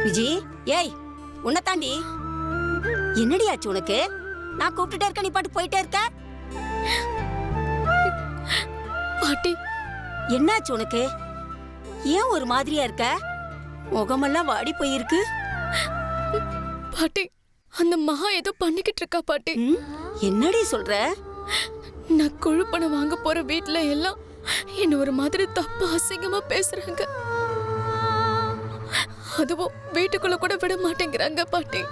விஜி ஏய் உன்னை தாண்டி என்னடி ஆச்சு உனக்கு நான் கூப்பிட்டுட்டே இருக்க நீ பாட்டு போயிட்டே இருக்க பாட்டி என்னாச்சு உனக்கு ஏன் ஒரு மாதிரியா இருக்க முகமெல்லாம் வாடி போயிருக்கு பாட்டி அந்த மகா ஏதோ பண்ணிக்கிட்டு இருக்கா பாட்டி ம், என்னடி சொல்ற நான் குழு பணம் வாங்க போற வீட்ல எல்லாம் என்ன ஒரு மாதிரி தப்பா அசிங்கமா பேசுறாங்க அதுவும் வீட்டுக்குள்ள கூட விட மாட்டேங்கிறாங்க பாட்டி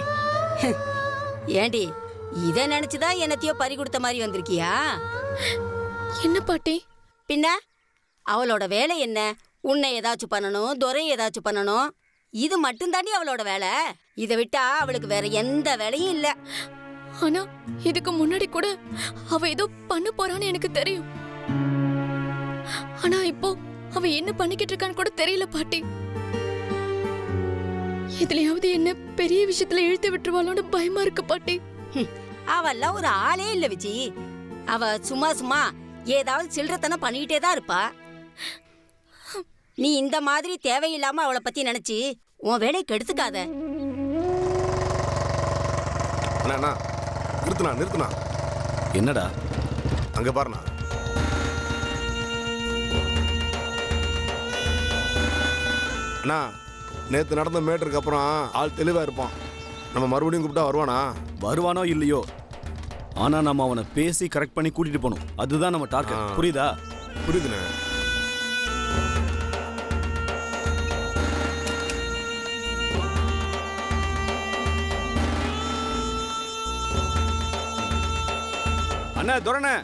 ஏண்டி இத நினைச்சுதான் என்னத்தையோ பறி கொடுத்த மாதிரி வந்திருக்கியா என்ன பாட்டி பின்ன அவளோட வேலை என்ன உன்னை ஏதாச்சும் பண்ணணும் துரை ஏதாச்சும் பண்ணணும் இது மட்டும் தாண்டி அவளோட வேலை இதை விட்டா அவளுக்கு வேற எந்த வேலையும் இல்ல ஆனா இதுக்கு முன்னாடி கூட அவ ஏதோ பண்ண போறான்னு எனக்கு தெரியும் ஆனா இப்போ அவ என்ன பண்ணிக்கிட்டு இருக்கான்னு கூட தெரியல பாட்டி இதுலயாவது என்ன பெரிய விஷயத்துல இழுத்து விட்டுருவாளோன்னு பயமா இருக்கு பாட்டி ஹம், அவெல்லாம் ஒரு ஆளே இல்ல விஜி அவ சும்மா சும்மா ஏதாவது சில்லறத்தனம் பண்ணிக்கிட்டே தான் இருப்பா நீ இந்த மாதிரி தேவையில்லாம அவளை பத்தி நினைச்சு உன் வேலையை கெடுத்துக்காத அண்ணா அண்ணா நிறுத்துனா நிறுத்துனா என்னடா அங்க பாருண்ணா அண்ணா நேத்து நடந்த மேட்டருக்கு அப்புறம் ஆள் தெளிவா இருப்பான் நம்ம மறுபடியும் கூப்பிட்டா வருவானா வருவானோ இல்லையோ ஆனா நம்ம அவனை பேசி கரெக்ட் பண்ணி கூட்டிட்டு போகணும் அதுதான் நம்ம டார்கெட் ஆ. புரியுதா புரியுதுண்ணே அண்ணா துரணே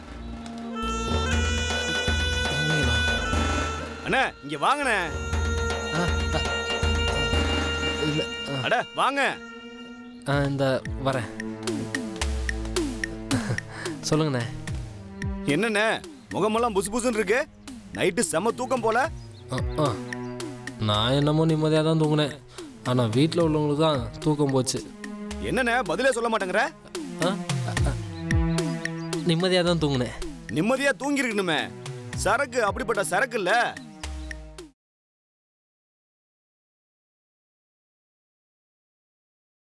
அண்ணா இங்க வாங்கண்ணே இல்லை அட வாங்க இந்த வரேன் சொல்லுங்கண்ணே என்னண்ணே முகமெல்லாம் புசு புசுன்னு இருக்கு நைட்டு செம தூக்கம் போல ஆ, ஆ. நான் என்னமோ நிம்மதியாக தான் தூங்கினேன் ஆனால் வீட்டில் உள்ளவங்களுக்கு தான் தூக்கம் போச்சு என்னண்ணே பதிலே சொல்ல மாட்டேங்கிற நிம்மதியாக தான் தூங்கினேன் நிம்மதியா தூங்கி இருக்கணுமே சரக்கு அப்படிப்பட்ட சரக்கு இல்ல